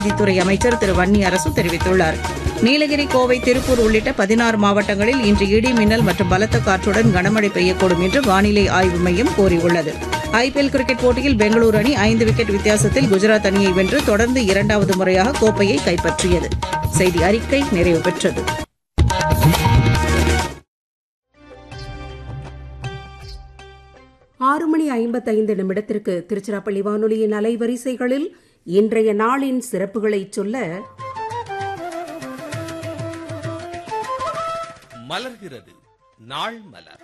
துறை அமைச்சர் திரு வன்னி அரசு தெரிவித்துள்ளார் நீலகிரி கோவை திருப்பூர் உள்ளிட்ட பதினாறு மாவட்டங்களில் இன்று இடி மின்னல் மற்றும் பலத்த காற்றுடன் கனமழை பெய்யக்கூடும் என்று வானிலை ஆய்வு மையம் கூறியுள்ளது ஐபிஎல் கிரிக்கெட் போட்டியில் பெங்களூரு அணி ஐந்து விக்கெட் வித்தியாசத்தில் குஜராத் அணியை வென்று தொடர்ந்து இரண்டாவது முறையாக கோப்பையை கைப்பற்றியது செய்தி அறிக்கை நிறைவு பெற்றது ஆறு மணி ஐம்பத்தைந்து நிமிடத்திற்கு திருச்சிராப்பள்ளி வானொலியின் அலைவரிசைகளில் இன்றைய நாளின் சிறப்புகளைச் சொல்ல மலர்கிறது நாள் மலர்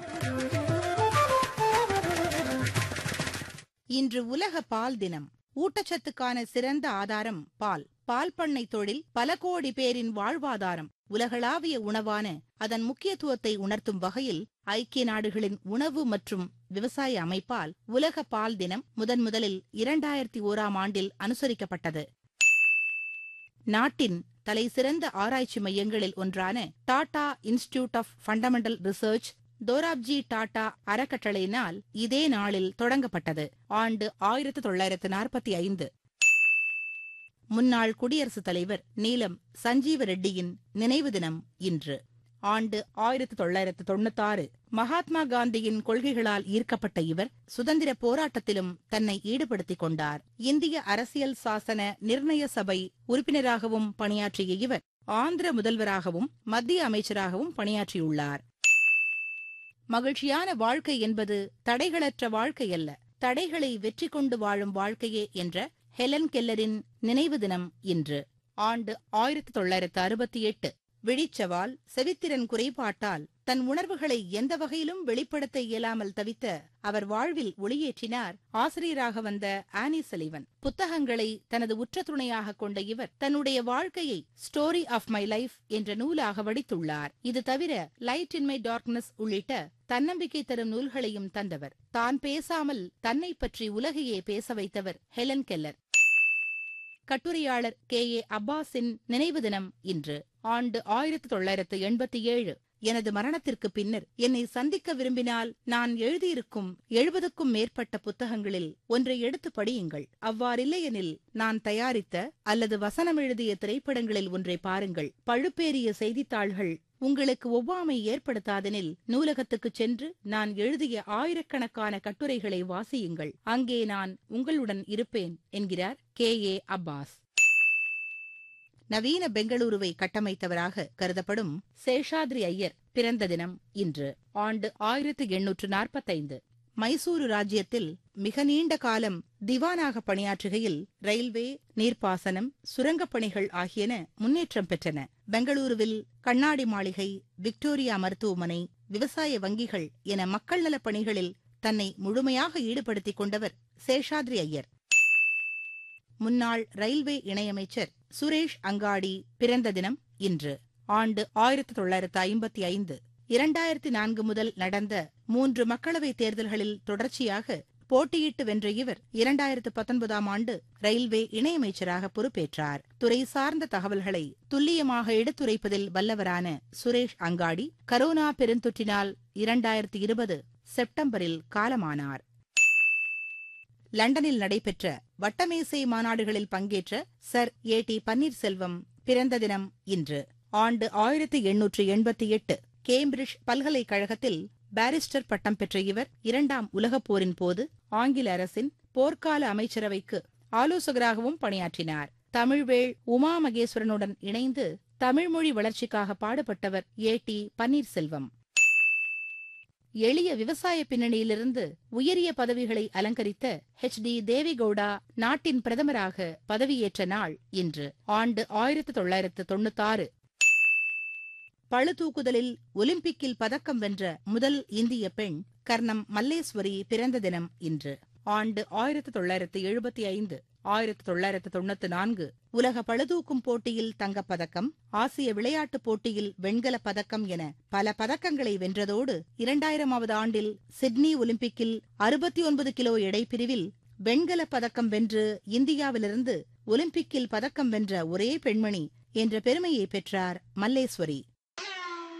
இன்று உலக பால் தினம் ஊட்டச்சத்துக்கான சிறந்த ஆதாரம் பால் பால் பண்ணை தொழில் பல கோடி பேரின் வாழ்வாதாரம் உலகளாவிய உணவான அதன் முக்கியத்துவத்தை உணர்த்தும் வகையில் ஐக்கிய நாடுகளின் உணவு மற்றும் விவசாய அமைப்பால் உலக பால் தினம் முதன் முதலில் இரண்டாயிரத்தி ஓராம் ஆண்டில் அனுசரிக்கப்பட்டது நாட்டின் தலைசிறந்த ஆராய்ச்சி மையங்களில் ஒன்றான Tata institute of fundamental research Dorabji Tata அறக்கட்டளையினால் இதே நாளில் தொடங்கப்பட்டது ஆண்டு ஆயிரத்து தொள்ளாயிரத்து நாற்பத்தி ஐந்து முன்னாள் குடியரசுத் தலைவர் நீலம் சஞ்சீவ ரெட்டியின் நினைவு தினம் இன்று ஆண்டு ஆயிரத்து தொள்ளாயிரத்து தொண்ணூத்தாறு மகாத்மா காந்தியின் கொள்கைகளால் ஈர்க்கப்பட்ட இவர் சுதந்திர போராட்டத்திலும் தன்னை ஈடுபடுத்திக் கொண்டார் இந்திய அரசியல் சாசன நிர்ணய சபை உறுப்பினராகவும் பணியாற்றிய இவர் ஆந்திர முதல்வராகவும் மத்திய அமைச்சராகவும் பணியாற்றியுள்ளார் மகிழ்ச்சியான வாழ்க்கை என்பது தடைகளற்ற வாழ்க்கை அல்ல தடைகளை வெற்றி கொண்டு வாழும் வாழ்க்கையே என்ற ஹெலன் கெல்லரின் நினைவு தினம் இன்று ஆண்டு ஆயிரத்தி தொள்ளாயிரத்து அறுபத்தி எட்டு விழிச்சவால் செவித்திறன் குறைபாட்டால் தன் உணர்வுகளை எந்த வகையிலும் வெளிப்படுத்த இயலாமல் தவித்த அவர் வாழ்வில் ஒளியேற்றினார் ஆசிரியராக வந்த ஆனி சலிவன் புத்தகங்களை தனது உற்ற துணையாக கொண்ட இவர் தன்னுடைய வாழ்க்கையை ஸ்டோரி ஆஃப் மை லைஃப் என்ற நூலாக வடித்துள்ளார் இது தவிர லைட் இன் மை டார்க்னஸ் உள்ளிட்ட தன்னம்பிக்கை தரும் நூல்களையும் தந்தவர் தான் பேசாமல் தன்னை பற்றி உலகையே பேச வைத்தவர் ஹெலன் கெல்லர் கட்டுரையாளர் கே ஏ அப்பாஸின் நினைவு தினம் இன்று ஆண்டு ஆயிரத்து தொள்ளாயிரத்து எண்பத்தி ஏழு எனது மரணத்திற்கு பின்னர் என்னை சந்திக்க விரும்பினால் நான் எழுதியிருக்கும் எழுபதுக்கும் மேற்பட்ட புத்தகங்களில் ஒன்றை எடுத்து படியுங்கள் அவ்வாறில்லையெனில் நான் தயாரித்த அல்லது வசனம் எழுதிய திரைப்படங்களில் ஒன்றை பாருங்கள் பழுப்பேறிய செய்தித்தாள்கள் உங்களுக்கு ஒவ்வாமை ஏற்படுத்தாதெனில் நூலகத்துக்குச் சென்று நான் எழுதிய ஆயிரக்கணக்கான கட்டுரைகளை வாசியுங்கள் அங்கே நான் உங்களுடன் இருப்பேன் என்கிறார் கே ஏ அப்பாஸ் நவீன பெங்களூருவை கட்டமைத்தவராக கருதப்படும் சேஷாத்ரி ஐயர் பிறந்த தினம் இன்று ஆண்டு ஆயிரத்து எண்ணூற்று நாற்பத்தைந்து மைசூரு ராஜ்யத்தில் மிக நீண்ட காலம் திவானாக பணியாற்றுகையில் ரயில்வே நீர்ப்பாசனம் சுரங்கப் பணிகள் ஆகியன முன்னேற்றம் பெற்றன பெங்களூருவில் கண்ணாடி மாளிகை விக்டோரியா மருத்துவமனை விவசாய வங்கிகள் என மக்கள் நலப் பணிகளில் தன்னை முழுமையாக ஈடுபடுத்திக் கொண்டவர் சேஷாத்ரி ஐயர் முன்னாள் ரயில்வே இணையமைச்சர் சுரேஷ் அங்காடி பிறந்த தினம் இன்று ஆண்டு ஆயிரத்தி தொள்ளாயிரத்து ஐம்பத்தி ஐந்து இரண்டாயிரத்தி நான்கு முதல் நடந்த மூன்று மக்களவைத் தேர்தல்களில் தொடர்ச்சியாக போட்டியிட்டு வென்ற இவர் இரண்டாயிரத்து பத்தொன்பதாம் ஆண்டு ரயில்வே இணையமைச்சராக பொறுப்பேற்றார் துறை சார்ந்த தகவல்களை துல்லியமாக எடுத்துரைப்பதில் வல்லவரான சுரேஷ் அங்காடி கரோனா பெருந்தொற்றினால் இரண்டாயிரத்தி இருபது செப்டம்பரில் காலமானார் லண்டனில் நடைபெற்ற வட்டமேசை மாநாடுகளில் பங்கேற்ற சர் ஏ டி பன்னீர்செல்வம் பிறந்த தினம் இன்று ஆண்டு ஆயிரத்தி எண்ணூற்று எண்பத்தி எட்டு கேம்பிரிட்ஜ் பல்கலைக்கழகத்தில் பாரிஸ்டர் பட்டம் பெற்ற இவர் இரண்டாம் உலகப் போரின் போது ஆங்கில அரசின் போர்க்கால அமைச்சரவைக்கு ஆலோசகராகவும் பணியாற்றினார் தமிழ்வேள் உமா மகேஸ்வரனுடன் இணைந்து தமிழ்மொழி வளர்ச்சிக்காக பாடுபட்டவர் ஏ டி பன்னீர்செல்வம் எளிய விவசாய பின்னணியிலிருந்து உயரிய பதவிகளை அலங்கரித்த ஹெச் டி தேவிகவுடா நாட்டின் பிரதமராக பதவியேற்ற நாள் இன்று ஆண்டு ஆயிரத்து தொள்ளாயிரத்து தொண்ணூத்தாறு பளுதூக்குதலில் ஒலிம்பிக்கில் பதக்கம் வென்ற முதல் இந்திய பெண் கர்ணம் மல்லேஸ்வரி பிறந்த தினம் இன்று ஆண்டு ஆயிரத்து தொள்ளாயிரத்து எழுபத்தி ஐந்து ஆயிரத்து தொள்ளாயிரத்து தொண்ணூத்தி நான்கு உலக பளுதூக்கும் போட்டியில் தங்கப்பதக்கம் ஆசிய விளையாட்டுப் போட்டியில் வெண்கலப் பதக்கம் என பல பதக்கங்களை வென்றதோடு இரண்டாயிரமாவது ஆண்டில் சிட்னி ஒலிம்பிக்கில் அறுபத்தி ஒன்பது கிலோ எடைப்பிரிவில் வெண்கலப் பதக்கம் வென்று இந்தியாவிலிருந்து ஒலிம்பிக்கில் பதக்கம் வென்ற ஒரே பெண்மணி என்ற பெருமையை பெற்றார் மல்லேஸ்வரி